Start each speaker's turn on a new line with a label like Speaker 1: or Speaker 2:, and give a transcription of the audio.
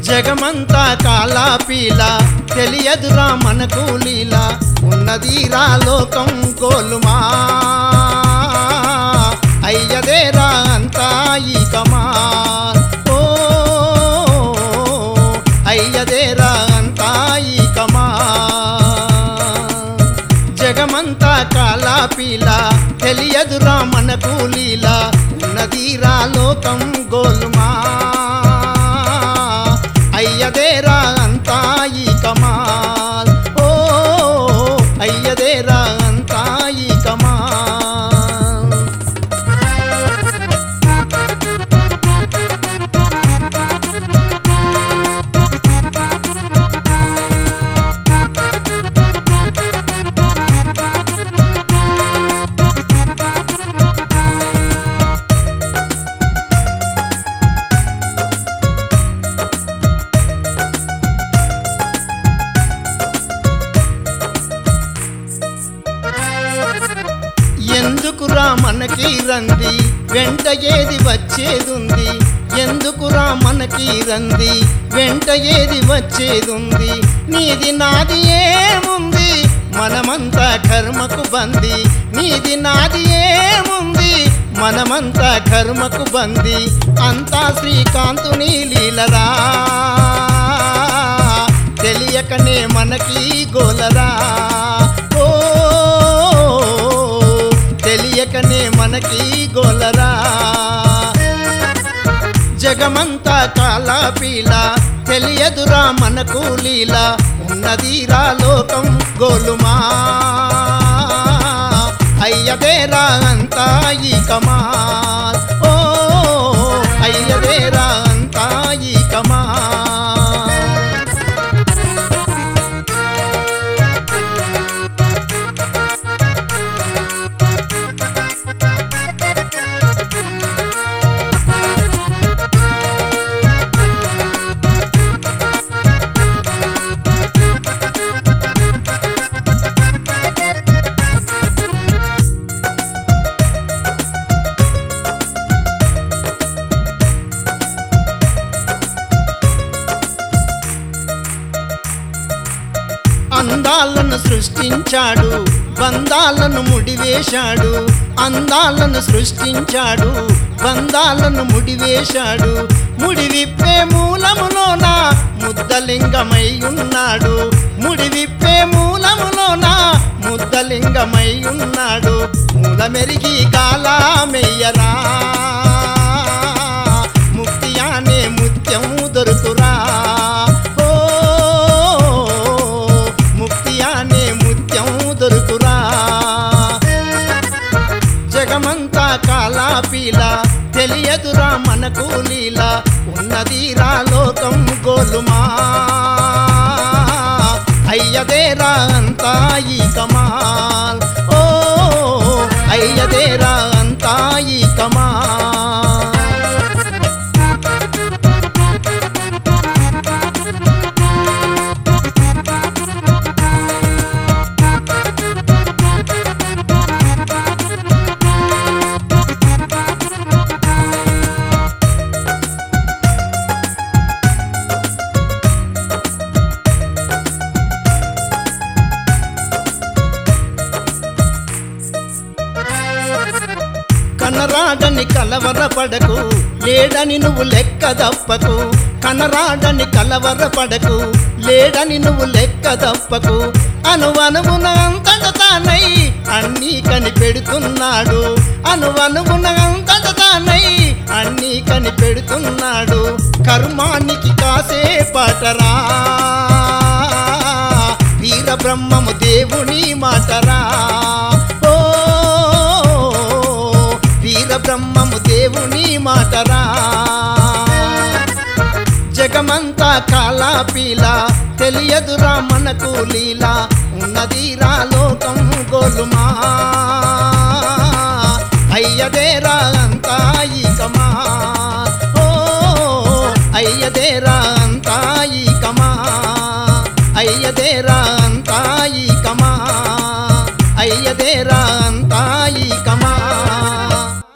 Speaker 1: జగమంతా కాలాపీల తెలియదురా మనకు లీల ఉన్నదిరా లోకం గోలుమా అయ్యదేరా అంతా ఈ కమాల్ ఓ అయ్యదేరా అంతా ఈ కమాల్ జగమంతా కాలాపీల తెలియదురా మనకు లీల ఉన్నదిరా లోకం గోలుమా అయ్యదేరా అంతా ఈ కమాల్ ఓ అయ్యదేరా అంతా ఈ కమాల్ ఎందుకురా మనకి రంది వెంట ఏది వచ్చేదుంది ఎందుకురా మనకి రంది వెంట ఏది వచ్చేదుంది నీది నాది ఏముంది మనమంతా కర్మకు బంది నీది నాది ఏముంది మనమంతా కర్మకు బంది అంతా శ్రీకాంతుని లీలరా తెలియకనే మనకి గోలరా ఓ తెలియకనే మనకి గోలరా జగమంతా కాలాపీల తెలియదురా మనకు లీల ఉన్నదిరా లోకం గోలుమా అయ్యదేరా అంతా ఈ కమాల్ ఓ అయ్యదేరా అంతా ఈ కమాల్ అందాలను సృష్టించాడు బంధాలను ముడివేశాడు అందాలను సృష్టించాడు బంధాలను ముడివేశాడు ముడివిప్పే మూలములోన ముద్దలింగమై ఉన్నాడు ముడివిప్పే మూలములోన ముద్దలింగమై ఉన్నాడు మూలమెరిగి కాలామెయ్యరా ముక్తి అనే ముత్యం దొరుకురా ఓ ముక్తి అనే ముత్యం దొరుకురా జగమంతా కాలాపీల తెలియదురా మనకు లీల ఉన్నదిరా లోకం గోలుమా అయ్యదేరా అంతా ఈ కమాల్ ఓ అయ్యదేరా అంతా ఈ కమాల్ కనరాడని కలవరపడకు లేడని నువ్వు లెక్క దప్పకు కనరాడని కలవరపడకు లేడని నువ్వు లెక్క దప్పకు అనువనువున అంతట తానై అన్నీ కనిపెడుతున్నాడు అనువనువున అంతట తానై అన్నీ కనిపెడుతున్నాడు కర్మానికి కాసే పాటరా వీర బ్రహ్మము దేవుని మాటరా ఓ వీర బ్రహ్మము దేవుని మాటరా జగమంతా కాలాపీల తెలియదురా మనకు లీల ఉన్నదిరా లోకం గోలుమా అయ్యదేరా అంతా ఈ కమా ఓ అయ్యదేరా అంతా ఈ కమా అయ్యదేరా అంతా ఈ కమా అయ్యదేరా అంతా ఈ కమా